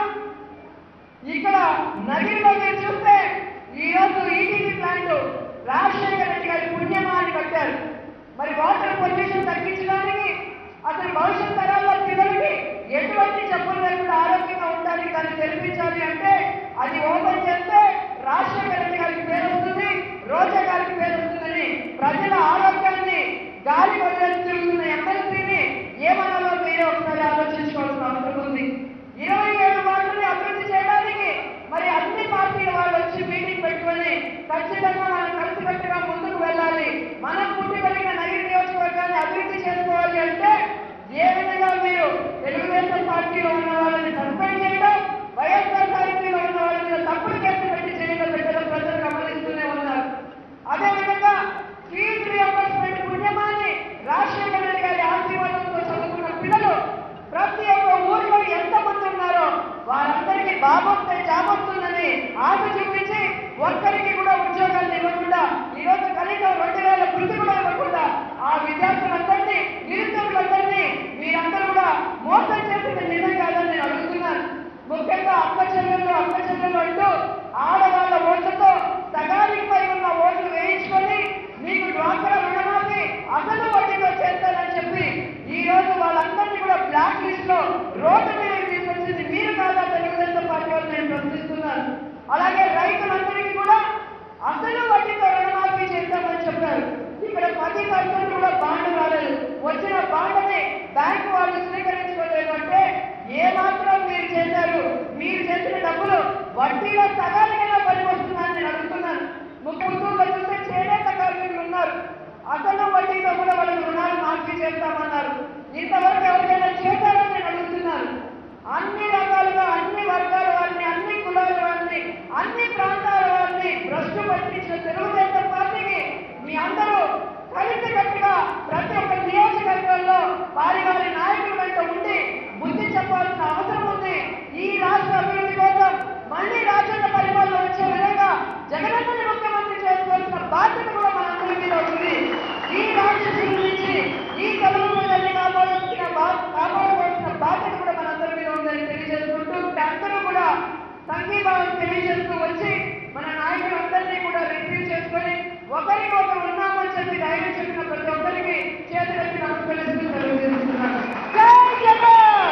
ఇక్కడ నగిరిలో మీరు చూస్తే ఈ రోజు ఈటీవీ ప్లాంట్ రాజశేఖర రెడ్డి గారి పుణ్యమా అని కట్టారు మరి వాటర్ పొల్యూషన్ తగ్గించడానికి అసలు భవిష్యత్ తరాల పిల్లలకి ఎటువంటి జబ్బులు లేకుండా ఆరోగ్యంగా ఉండాలి దాన్ని తెలిపించాలి అంటే అది ఓపెన్ చేస్తే రాజశేఖర రెడ్డి గారికి పేరు వస్తుంది రోజా గారికి పేరు వస్తుందని ప్రజల ఆరోగ్యాన్ని గాలి వదిలేసి తిరుగుతున్న ఎమ్మెల్సీని ఏమనాలో మీరే ఒకసారి ఆలోచించుకోవాల్సిన అవసరం ఉంది ఇరవై ఏడు వార్డుని అభివృద్ధి చేయడానికి మరి అన్ని పార్టీల వాళ్ళు వచ్చి మీటింగ్ పెట్టుకొని ఖచ్చితంగా మనం కలిసికట్టుగా ముందుకు వెళ్ళాలి మనం పుట్టి పెరిగిన నగర నియోజకవర్గాన్ని అభివృద్ధి చేసుకోవాలి అంటే ఏ విధంగా మీరు తెలుగుదేశం పార్టీలో ఉన్న వాళ్ళని సస్పెండ్ చేయడం వైఎస్ఆర్ పార్టీలో ఉన్న వాళ్ళ మీద తప్పుడు కేసు పెట్టి చేయడం పెట్టడం ప్రజలు గమనిస్తూనే ఉన్నారు అదేవిధంగా ఫీజు రియంబర్స్మెంట్ పుణ్యమాన్ని రాజశేఖర రెడ్డి గారి ఆశీర్వాదంతో చదువుకున్న పిల్లలు ప్రతి ఒక్క ఊరిలో ఎంతమంది ఉన్నారో వారందరికీ బాబొస్తే జాబొస్తుందని ఆశ చూపించి ఒక్కరికి కూడా ఉద్యోగాలు ఇవ్వకుండా ఈ రోజు కనీసం రెండు వేల వృత్తి కూడా ఇవ్వకుండా ఆ విద్యార్థులందరినీ నిరుద్యోగులందరినీ మీరందరూ కూడా మోసం చేసింది నిజం కాదని నేను అడుగుతున్నాను ముఖ్యంగా అక్క చెల్లెళ్ళు అక్క చెల్లెళ్ళు అంటూ ఆడవాళ్ళ ఓట్లతో సగానికి పై ఉన్న ఓట్లు వేయించుకొని మీకు డ్వాక్రా రుణమాఫీ అసలు వడ్డీతో చేస్తారని చెప్పి ఈ రోజు వాళ్ళందరినీ కూడా బ్లాక్ లిస్ట్ లో రోడ్డు మీద తీసుకొచ్చింది మీరు కాదా తెలుగుదేశం పార్టీ వాళ్ళు నేను ప్రశ్నిస్తున్నాను అలాగే రైతులందరికీ కూడా అసలు వడ్డీతో రుణమాఫీ చేస్తామని చెప్పారు ఇక్కడ పది పర్సెంట్ కూడా బాండ్ రాలేదు వచ్చిన బాండ్ని బ్యాంకు వాళ్ళు స్వీకరించుకోలేదు అంటే ఏ మాత్రం మీరు చేశారు మీరు చేసిన డబ్బులు వడ్డీలో సగానికైనా పనికొస్తుందని నేను అడుగుతున్నాను ముఖ్యంగా చూస్తే చేనేత కార్మికులు ఉన్నారు అసలు వడ్డీతో కూడా వాళ్ళకి రుణాలు మాఫీ చేస్తామన్నారు ఇంతవరకు ఎవరికైనా చేశారని నేను అడుగుతున్నాను అన్ని రకాలుగా అన్ని వర్గాల వారిని అన్ని కులాల వారిని అన్ని ప్రాంతాల వారిని భ్రష్టు పట్టించిన తెలుగుదేశం పార్టీకి మీ అందరూ కలిసి కట్టుగా ప్రతి ఒక్క నియోజకవర్గంలో వారి వారి నాయకుల వెంట ఉండి బుద్ధి చెప్పాల్సిన అవసరం ఉంది ఈ రాష్ట్ర అభివృద్ధి కోసం మళ్ళీ రాజ్యాంగ పరిపాలన వచ్చే విధంగా జగనన్నని ముఖ్యమంత్రి చేసుకోవాల్సిన బాధ్యత కూడా మనందరి మీద ఉంది ఈ రాక్షసుల నుంచి ఈ తెలుగు ప్రజల్ని కాపాడాల్సిన బా- కాపాడుకోవాల్సిన బాధ్యత కూడా మనందరి మీద ఉందని తెలియజేసుకుంటూ అందరూ కూడా సంఘీభావం తెలియజేస్తూ వచ్చి మన నాయకులందరినీ కూడా రిసీవ్ చేసుకొని ఒకరికి ఒకరు ఉన్నామని చెప్పి ధైర్యం చెప్పిన ప్రతి ఒక్కరికి చేతులెత్తి నమస్కరిస్తూ తెలియజేస్తున్నాను జై జగన్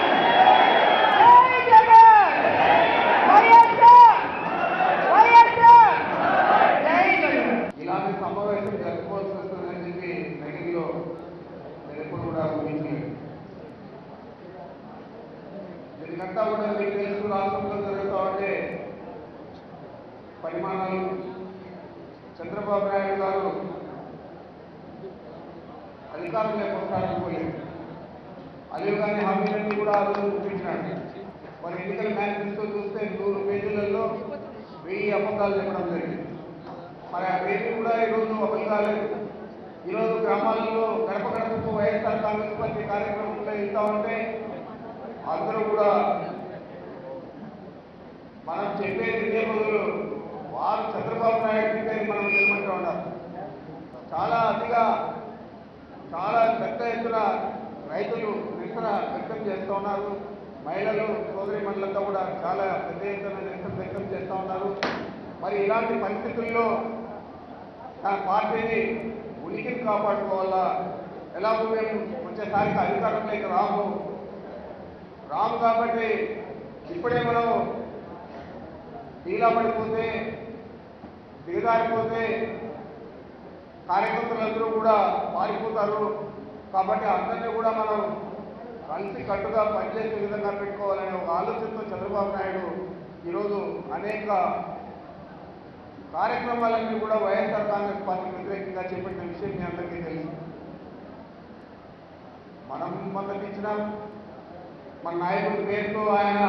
జై జగన్ వైఎస్ఆర్ వైఎస్ఆర్ జై జగన్ ఇలాంటి సమావేశం జరుపుకోవాల్సి వస్తుందని చెప్పి నగిరిలో నేను ఎప్పుడు కూడా ఊహించలేదు దీనికంతా కూడా మీకు తెలుసు రాష్ట్రంలో జరుగుతూ ఉంటే పరిమాణాలు చంద్రబాబు నాయుడు గారు అధికారం లేకపోవడానికి పోయింది అదే కానీ హామీలన్నీ కూడా ఆ రోజు చూపించినాడు మరి ఎన్నికల మేనిఫెస్టో చూస్తే నూరు పేజీలలో వెయ్యి అబద్ధాలు చెప్పడం జరిగింది మరి ఆ పేజీ కూడా ఈరోజు అమలు కాలేదు ఈరోజు గ్రామాలలో గడప గడపకు వైఎస్ఆర్ కాంగ్రెస్ పార్టీ కార్యక్రమంలో వెళ్తా ఉంటే అందరూ కూడా మనం చెప్పేది ఇదే బదులు వారు చంద్రబాబు నాయుడు చెప్పేది మనం నిలబడుతూ ఉన్నారు చాలా అతిగా చాలా పెద్ద ఎత్తున రైతులు నిరసన వ్యక్తం చేస్తూ ఉన్నారు మహిళలు సోదరి మండలంతా కూడా చాలా పెద్ద ఎత్తున నిరసన వ్యక్తం చేస్తూ ఉన్నారు మరి ఇలాంటి పరిస్థితుల్లో తన పార్టీని ఉనికిని కాపాడుకోవాలా ఎలాగో మేము వచ్చేసారికి అధికారంలోకి రాము రాము కాబట్టి ఇప్పుడే మనం డీలా పడిపోతే దిగజారిపోతే కార్యకర్తలందరూ కూడా పారిపోతారు కాబట్టి అందరినీ కూడా మనం కలిసి కట్టుగా పనిచేసే విధంగా పెట్టుకోవాలనే ఒక ఆలోచనతో చంద్రబాబు నాయుడు ఈరోజు అనేక కార్యక్రమాలన్నీ కూడా వైఎస్ఆర్ కాంగ్రెస్ పార్టీ వ్యతిరేకంగా చేపట్టిన విషయం మీ అందరికీ తెలుసు మనం మద్దతు ఇచ్చినాం మన నాయకుడి పేరుతో ఆయన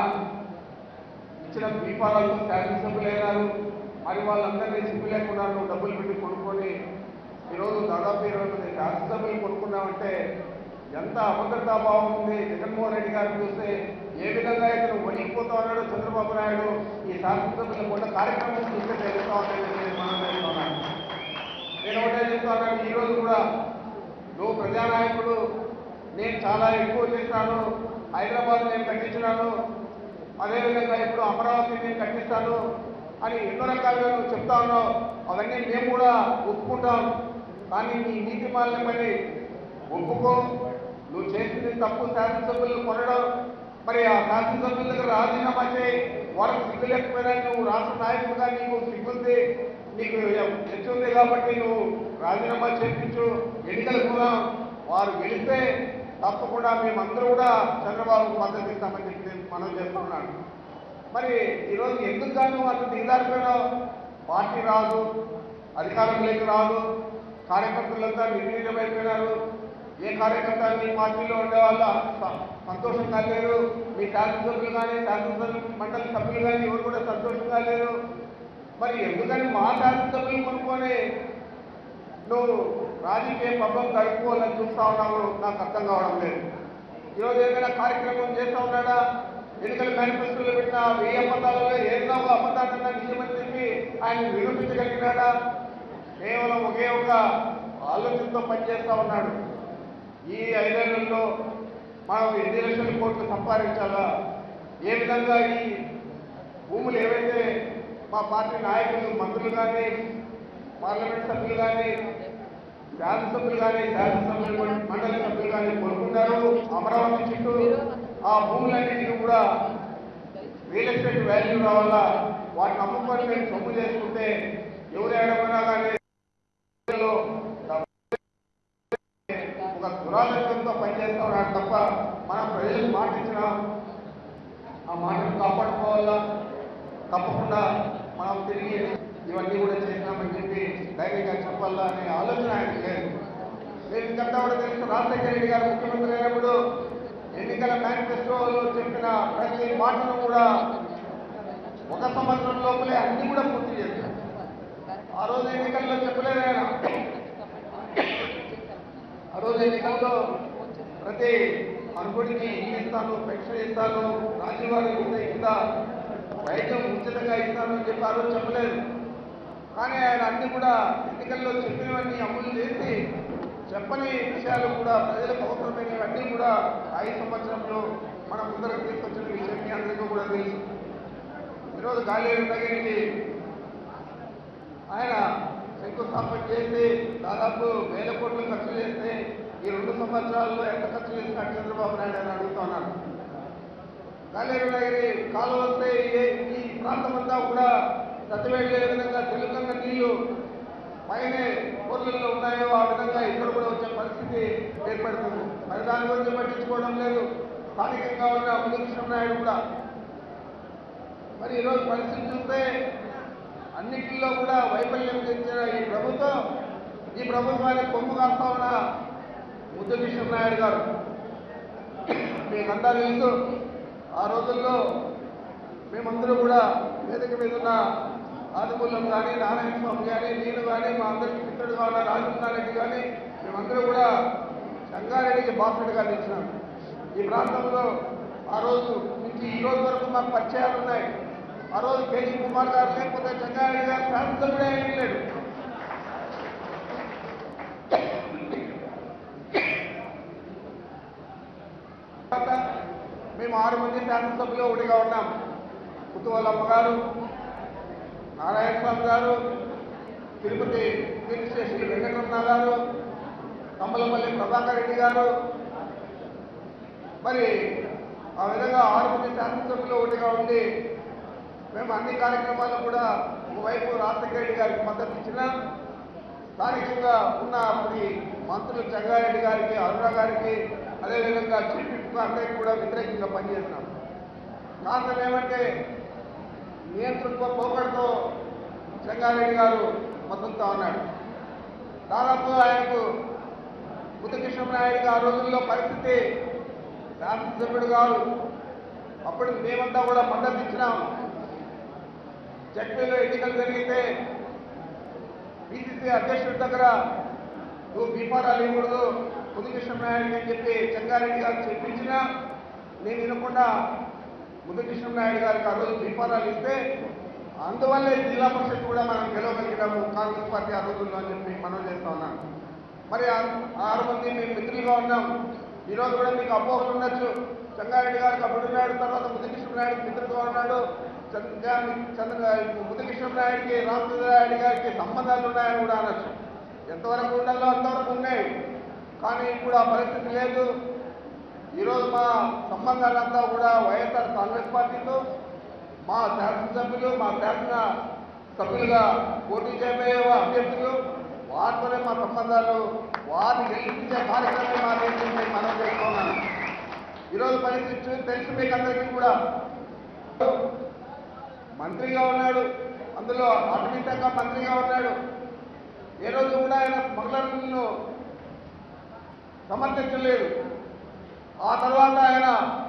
ఇచ్చిన దీపాలతో శాసనసభ్యులైనారు మరి వాళ్ళందరినీ సిగ్గు లేకుండా నువ్వు డబ్బులు పెట్టి కొనుక్కొని ఈరోజు దాదాపు ఇరవై మంది శాసనసభ్యులు కొనుక్కున్నామంటే ఎంత అభద్రతాభావం ఉంది జగన్మోహన్ రెడ్డి గారిని చూస్తే ఏ విధంగా ఇతను వణికిపోతా ఉన్నాడో చంద్రబాబు నాయుడు ఈ శాసనసభ్యుల కొంత కార్యక్రమం చూస్తే తెలుస్తా ఉందని నేను మనం చేస్తున్నాను నేను ఒకటే చెప్తాను ఈరోజు కూడా నువ్వు ప్రజానాయకుడు నేను చాలా ఎక్కువ చేశాను హైదరాబాద్ నేను కట్టించినాను అదేవిధంగా ఇప్పుడు అమరావతి నేను కట్టిస్తాను అని ఎన్నో రకాలుగా నువ్వు చెప్తా ఉన్నావు అవన్నీ మేము కూడా ఒప్పుకుంటాం కానీ నీ నీతి మాలిన పని ఒప్పుకో నువ్వు చేసింది తప్పు శాసనసభ్యులు కొనడం మరి ఆ శాసనసభ్యుల దగ్గర రాజీనామా చేయి వాళ్ళకి సిగ్గు లేకపోయినా నువ్వు రాష్ట్ర నాయకుడిగా నీకు సిగ్గుంది నీకు తెచ్చి ఉంది కాబట్టి నువ్వు రాజీనామా చేయించు ఎన్నికలకు పోదాం వారు గెలిస్తే తప్పకుండా మేమందరూ కూడా చంద్రబాబుకు మద్దతు ఇస్తామని చెప్పి మనం చేస్తా ఉన్నాను మరి ఈరోజు ఎందుకు గాను అంత దిగజారిపోయినావు పార్టీ రాదు అధికారంలోకి రాదు కార్యకర్తలంతా నిర్వీర్యమైపోయినారు ఏ కార్యకర్త మీ పార్టీలో ఉండే వాళ్ళ స- సంతోషంగా లేరు మీ శాసనసభ్యులు కానీ శాసనసభ్యులు మండలి సభ్యులు కానీ ఎవరు కూడా సంతోషంగా లేరు మరి ఎందుకని మా శాసనసభ్యులు కొనుక్కొని నువ్వు రాజకీయ పబ్బం గడుపుకోవాలని చూస్తా ఉన్నావు నాకు అర్థం కావడం లేదు ఈరోజు ఏదైనా కార్యక్రమం చేస్తా ఉన్నాడా ఎన్నికల మేనిఫెస్టోలో పెట్టిన వెయ్యి అబద్ధాలలో ఏదో ఒక అబద్ధాలన్నా నిజమని చెప్పి ఆయన నిరూపించగలిగినాడా కేవలం ఒకే ఒక ఆలోచనతో పనిచేస్తా ఉన్నాడు ఈ ఐదేళ్లలో మనం ఎన్ని లక్షల కోట్లు సంపాదించాలా ఏ విధంగా ఈ భూములు ఏవైతే మా పార్టీ నాయకులు మంత్రులు కానీ పార్లమెంట్ సభ్యులు కానీ శాసనసభ్యులు కానీ శాసనసభ్యులు మండలి సభ్యులు కానీ కోరుకుంటారు అమరావతి చుట్టూ ఆ భూములన్నింటినీ కూడా రియల్ ఎస్టేట్ వాల్యూ రావాలా వాటిని అమ్ముకొని మేము సొమ్ము చేసుకుంటే ఎవరు ఏడమైనా కానీ ఒక దురాలోచనతో పనిచేస్తా ఉన్నాడు తప్ప మనం ప్రజలకు మాట ఇచ్చినాం ఆ మాటను కాపాడుకోవాలా తప్పకుండా మనం తిరిగి ఇవన్నీ కూడా చేసినామని చెప్పి ధైర్యంగా చెప్పాలా అనే ఆలోచన ఆయనకు లేదు మీరు ఇంకంతా కూడా తెలుసు రాజశేఖర రెడ్డి గారు ముఖ్యమంత్రి అయినప్పుడు ఎన్నికల మేనిఫెస్టోలో చెప్పిన ప్రతి మాటను కూడా ఒక సంవత్సరం లోపలే అన్ని కూడా పూర్తి చేశారు ఆ రోజు ఎన్నికల్లో చెప్పలేదు ఆయన ఆ రోజు ఎన్నికల్లో ప్రతి అనుకుడికి ఇల్లు ఇస్తాను పెన్షన్ ఇస్తాను రాజీవారి కింద వైద్యం ఉచితంగా ఇస్తాను అని చెప్పి ఆ రోజు చెప్పలేదు కానీ ఆయన అన్ని కూడా ఎన్నికల్లో చెప్పినవన్నీ అమలు చేసి చెప్పని విషయాలు కూడా ప్రజలకు అవసరమైనవన్నీ కూడా ఐదు సంవత్సరంలో మన ముందరకు తీసుకొచ్చిన విషయం మీ అందరికీ కూడా తెలుసు ఈరోజు గాలి దగ్గరికి ఆయన శంకుస్థాపన చేసి దాదాపు వేల కోట్లు ఖర్చు చేస్తే ఈ రెండు సంవత్సరాల్లో ఎంత ఖర్చు చేసినట్టు చంద్రబాబు నాయుడు అని అడుగుతున్నాను కాళేరునగిరి కాలువ వస్తే ఈ- ఈ ప్రాంతం అంతా కూడా సతివేళ్ళే విధంగా తెలుగన్న నీళ్లు పైనే ఊర్లలో ఉన్నాయో ఆ విధంగా ఇక్కడ కూడా వచ్చే పరిస్థితి ఏర్పడుతుంది మరి దాని గురించి పట్టించుకోవడం లేదు స్థానికంగా ఉన్న ఉదయకృష్ణ నాయుడు కూడా మరి ఈరోజు పరిస్థితి చూస్తే అన్నింటిలో కూడా వైఫల్యం చెందిన ఈ ప్రభుత్వం ఈ ప్రభుత్వానికి కొమ్ము కాస్తా ఉన్న ముద్దు నాయుడు గారు మీకంతా తెలుసు ఆ రోజుల్లో మేమందరూ కూడా వేదిక మీద ఉన్న ఆదిమూలం కానీ నారాయణ స్వామి కానీ నేను కానీ మా అందరికీ మిత్రుడుగా ఉన్న రాజేంద్రారెడ్డి కానీ మేమందరూ కూడా సంగారెడ్డికి బాసటగా తెచ్చినాం ఈ ప్రాంతంలో ఆ రోజు నుంచి ఈ రోజు వరకు మాకు పరిచయాలు ఉన్నాయి ఆ రోజు కేజీ కుమార్ గారు లేకపోతే సంగారెడ్డి గారు శాసనసభ్యుడే ఏం లేడు తర్వాత మేము ఆరు మంది శాసనసభ్యులు ఒకటిగా ఉన్నాం కుతువల్లమ్మ గారు నారాయణ స్వామి గారు తిరుపతి తిరుపతి శ్రీ వెంకటరమణ గారు కమ్మలపల్లి ప్రభాకర్ రెడ్డి గారు మరి ఆ విధంగా ఆరు మంది శాసనసభ్యులు ఒకటిగా ఉండి మేము అన్ని కార్యక్రమాల్లో కూడా ఒకవైపు రాజశేఖర రెడ్డి గారికి మద్దతు ఇచ్చినాం స్థానికంగా ఉన్న అప్పటి మంత్రులు చెంగారెడ్డి గారికి అరుణ గారికి అదేవిధంగా చీఫ్ విప్ అందరికీ కూడా వ్యతిరేకంగా పనిచేస్తున్నాం కారణం ఏమంటే నియంతృత్వ పోకడతో చెంగారెడ్డి గారు మద్దతుతో ఉన్నాడు దాదాపు ఆయనకు ముద్దుకృష్ణ నాయుడు ఆ రోజుల్లో పరిస్థితి శాసనసభ్యుడు కాదు అప్పుడు మేమంతా కూడా మద్దతు ఇచ్చినాం జడ్పీలో ఎన్నికలు జరిగితే బీసీసీ అధ్యక్షుడి దగ్గర నువ్వు బీఫారాలు ఇవ్వకూడదు ముద్దుకృష్ణ నాయుడు అని చెప్పి చెంగారెడ్డి గారు చెప్పించినా నేను వినకుండా ముద్దుకృష్ణ నాయుడు గారికి ఆ రోజు బీఫారాలు ఇస్తే అందువల్లే జిల్లా పరిషత్ కూడా మనం గెలవగలిగినాము కాంగ్రెస్ పార్టీ ఆ రోజుల్లో అని చెప్పి మనం చేస్తా ఉన్నాం మరి ఆ- ఆరు మంది మేము మిత్రులుగా ఉన్నాం ఈరోజు కూడా మీకు అపోహలు ఉండొచ్చు చెంగారెడ్డి గారికి అప్పుడు ఉన్నాడు తర్వాత ముద్దుకృష్ణ నాయుడు మిత్రులుగా ఉన్నాడు చంద్ర చంద్ర ముద్దుకృష్ణ నాయుడికి రామచంద్రారెడ్డి గారికి సంబంధాలు ఉన్నాయని కూడా అనొచ్చు ఎంతవరకు ఉండాలో అంతవరకు ఉన్నాయి కానీ ఇప్పుడు ఆ పరిస్థితి లేదు ఈరోజు మా సంబంధాలంతా కూడా వైఎస్ఆర్ కాంగ్రెస్ పార్టీతో మా శాసనసభ్యులు మా శాసన సభ్యులుగా పోటీ చేయబోయే అభ్యర్థులు వారితోనే మా సంబంధాలు వారిని గెలిపించే కార్యక్రమం మా దేశం నేను మనం చేస్తున్నాను ఈరోజు పరిస్థితి చూసి తెలిసి మీకు అందరికీ కూడా మంత్రిగా ఉన్నాడు అందులో అటవీ శాఖ మంత్రిగా ఉన్నాడు ఏ రోజు కూడా ఆయన స్మగ్లర్లను సమర్థించలేదు ఆ తర్వాత ఆయన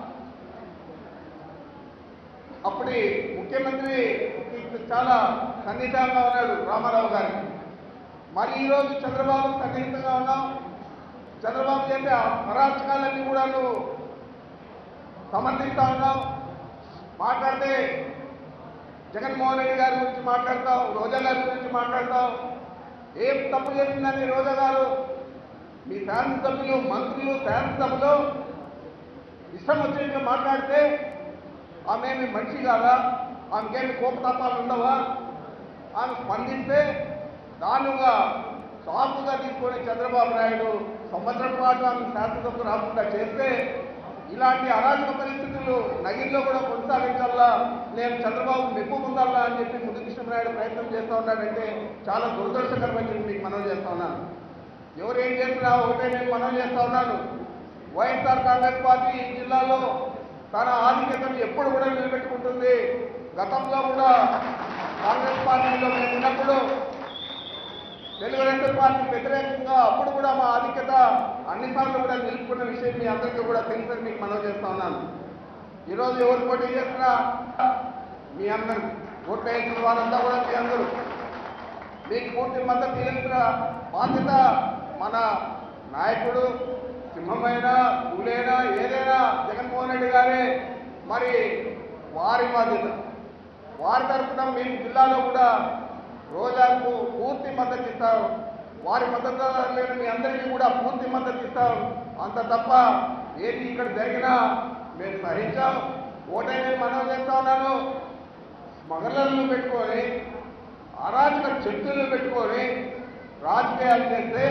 అప్పటి ముఖ్యమంత్రి చాలా సన్నిహితంగా ఉన్నాడు రామారావు గారికి మరి ఈరోజు చంద్రబాబు సన్నిహితంగా ఉన్నాం చంద్రబాబు చేసే అరాచకాలన్నీ కూడా నువ్వు సమర్థిస్తా ఉన్నావు మాట్లాడితే జగన్మోహన్ రెడ్డి గారి గురించి మాట్లాడతావు రోజా గారి గురించి మాట్లాడతావు ఏం తప్పు చేసిందని రోజా గారు మీ శాసనసభ్యులు మంత్రులు శాసనసభలో ఇష్టం వచ్చినట్టు మాట్లాడితే ఆమె ఏమి మనిషి కాదా ఆమెకేమి కోపతాపాలు ఉండవా ఆమె స్పందిస్తే దానుగా సాకుగా తీసుకొని చంద్రబాబు నాయుడు సంవత్సరం పాటు ఆమె శాసనసభకు రాకుండా చేస్తే ఇలాంటి అరాజక పరిస్థితులు నగిరిలో కూడా కొనసాగించాలా నేను చంద్రబాబు మెప్పు పొందాలా అని చెప్పి ముద్దు కృష్ణనాయుడు ప్రయత్నం చేస్తా ఉన్నాడంటే చాలా దురదృష్టకరమని చెప్పి మీకు మనవి చేస్తా ఉన్నాను ఎవరు ఏం చేసినా ఒకటే నేను మనవి చేస్తా ఉన్నాను వైఎస్ఆర్ కాంగ్రెస్ పార్టీ ఈ జిల్లాలో తన ఆధిక్యతను ఎప్పుడు కూడా నిలబెట్టుకుంటుంది గతంలో కూడా కాంగ్రెస్ పార్టీలో మేము ఉన్నప్పుడు తెలుగుదేశం పార్టీ వ్యతిరేకంగా అప్పుడు కూడా మా ఆధిక్యత అన్నిసార్లు కూడా నిలుపుకున్న విషయం మీ అందరికీ కూడా తెలుసని మీకు మనవి చేస్తా ఉన్నాను ఈరోజు ఎవరు పోటీ చేసినా మీ అందరు ఓట్లు వేసిన వారంతా కూడా మీ అందరూ మీకు పూర్తి మద్దతు ఇవ్వాల్సిన బాధ్యత మన నాయకుడు సింహమైనా పూలైనా ఏదైనా జగన్మోహన్ రెడ్డి గారే మరి వారి బాధ్యత వారి తరఫున మేము జిల్లాలో కూడా రోజాకు పూర్తి మద్దతు ఇస్తాం వారి మద్దతు లేని మీ అందరికీ కూడా పూర్తి మద్దతు ఇస్తాం అంత తప్ప ఏది ఇక్కడ జరిగినా మేము సహించాం ఓటైనా మనం చేస్తా ఉన్నాను స్మగలర్లు పెట్టుకొని అరాచక శక్తులు పెట్టుకొని రాజకీయాలు చేస్తే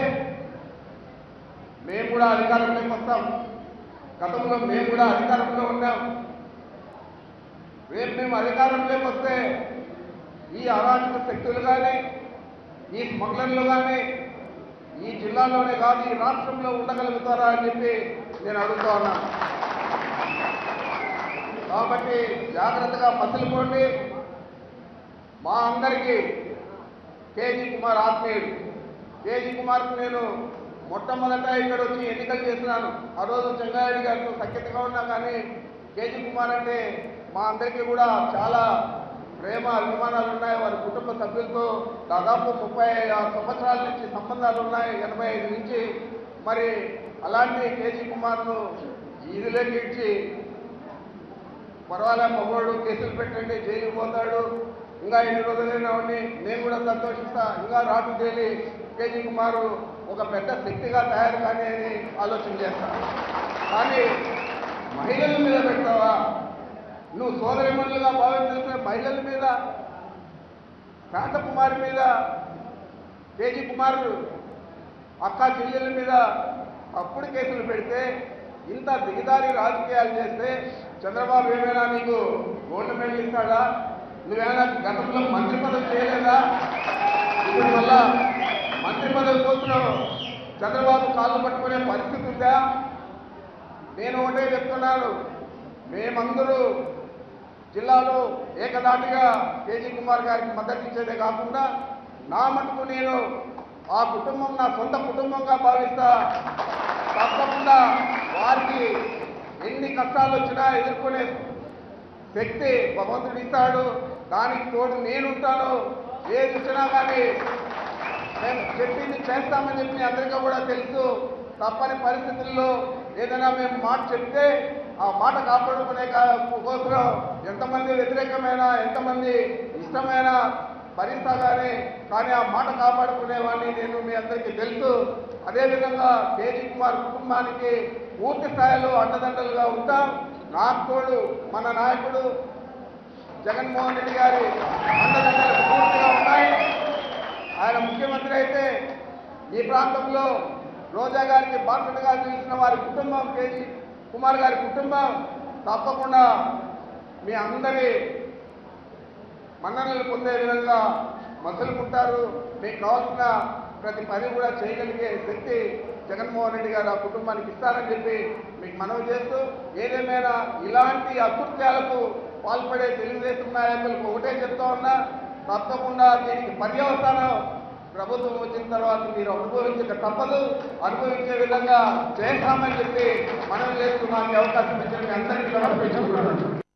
మేము కూడా అధికారంలోకి వస్తాం గతంలో మేము కూడా అధికారంలో ఉన్నాం రేపు మేము అధికారంలోకి వస్తే ఈ అరాచక శక్తులు కానీ ఈ స్మగ్లర్లు కానీ ఈ జిల్లాలోనే కాదు ఈ రాష్ట్రంలో ఉండగలుగుతారా అని చెప్పి నేను అడుగుతా ఉన్నాను కాబట్టి జాగ్రత్తగా మసలుకోండి మా అందరికీ కేజీ కుమార్ ఆత్మీయుడు కేజీ కుమార్కు నేను మొట్టమొదట ఇక్కడ వచ్చి ఎన్నికలు చేస్తున్నాను ఆ రోజు చెంగారెడ్డి గారితో సఖ్యతగా ఉన్నా కానీ కేజీ కుమార్ అంటే మా అందరికీ కూడా చాలా ప్రేమ అభిమానాలు ఉన్నాయి వారి కుటుంబ సభ్యులతో దాదాపు ముప్పై ఆరు సంవత్సరాల నుంచి సంబంధాలు ఉన్నాయి ఎనభై ఐదు నుంచి మరి అలాంటి కేజీ కుమార్ను ఈదులోకి ఇచ్చి పర్వాలే మగవాడు కేసులు పెట్టండి జైలుకి పోతాడు ఇంకా ఎన్ని రోజులైనా ఉండి నేను కూడా సంతోషిస్తా ఇంకా రాటు తేలి కేజీ కుమారు ఒక పెద్ద శక్తిగా తయారు కానీ అని ఆలోచన చేస్తా కానీ మహిళల మీద పెడతావా నువ్వు సోదరిమణులుగా భావించిన మహిళల మీద శాంతకుమారి మీద కేజీ కుమార్ అక్క చెల్లెల మీద అప్పుడు కేసులు పెడితే ఇంత దిగదారి రాజకీయాలు చేస్తే చంద్రబాబు ఏమైనా నీకు గోల్డ్ మెడల్ ఇస్తాడా నువ్వేమైనా గతంలో మంత్రి పదవి చేయలేదా ఇప్పుడు మళ్ళా మంత్రి పదవి కోరుతున్నావు చంద్రబాబు కాళ్ళు పట్టుకునే పరిస్థితి ఉందా నేను ఒకటే చెప్తున్నాను మేమందరూ జిల్లాలో ఏకదాటిగా కేజీ కుమార్ గారికి మద్దతు ఇచ్చేదే కాకుండా నా మటుకు నేను ఆ కుటుంబం నా సొంత కుటుంబంగా భావిస్తా తప్పకుండా వారికి ఎన్ని కష్టాలు వచ్చినా ఎదుర్కొనే శక్తి భగవంతుడు ఇస్తాడు దానికి తోడు నేనుంటాను ఏది ఇచ్చినా కానీ మేము చెప్పింది చేస్తామని చెప్పి మీ అందరికీ కూడా తెలుసు తప్పని పరిస్థితుల్లో ఏదైనా మేము మాట చెప్తే ఆ మాట కాపాడుకునే కా- కోసం ఎంతమంది వ్యతిరేకమైన ఎంతమంది ఇష్టమైన భరిస్తా కానీ కానీ ఆ మాట కాపాడుకునేవాడిని నేను మీ అందరికీ తెలుసు అదేవిధంగా కేజీ కుమార్ కుటుంబానికి పూర్తి స్థాయిలో అండదండలుగా ఉంటాం నాకు తోడు మన నాయకుడు జగన్మోహన్ రెడ్డి గారి అండదండలు పూర్తిగా ఉన్నాయి ఆయన ముఖ్యమంత్రి అయితే ఈ ప్రాంతంలో రోజా గారికి బాధ్యతగా నిలిచిన వారి కుటుంబం కేజీ కుమార్ గారి కుటుంబం తప్పకుండా మీ అందరి మన్ననలు పొందే విధంగా మసలుకుంటారు మీకు కావాల్సిన ప్రతి పని కూడా చేయగలిగే శక్తి జగన్మోహన్ రెడ్డి గారు ఆ కుటుంబానికి ఇస్తారని చెప్పి మీకు మనవి చేస్తూ ఏదేమైనా ఇలాంటి అకృత్యాలకు పాల్పడే తెలుగుదేశం నాయకులకు ఒకటే చెప్తా ఉన్నా తప్పకుండా దీనికి పర్యవసానం ప్రభుత్వం వచ్చిన తర్వాత మీరు అనుభవించక తప్పదు అనుభవించే విధంగా చేస్తామని చెప్పి మనం చేస్తూ మాకు అవకాశం ఇచ్చిన మీ అందరికీ సమర్పించుకున్నాను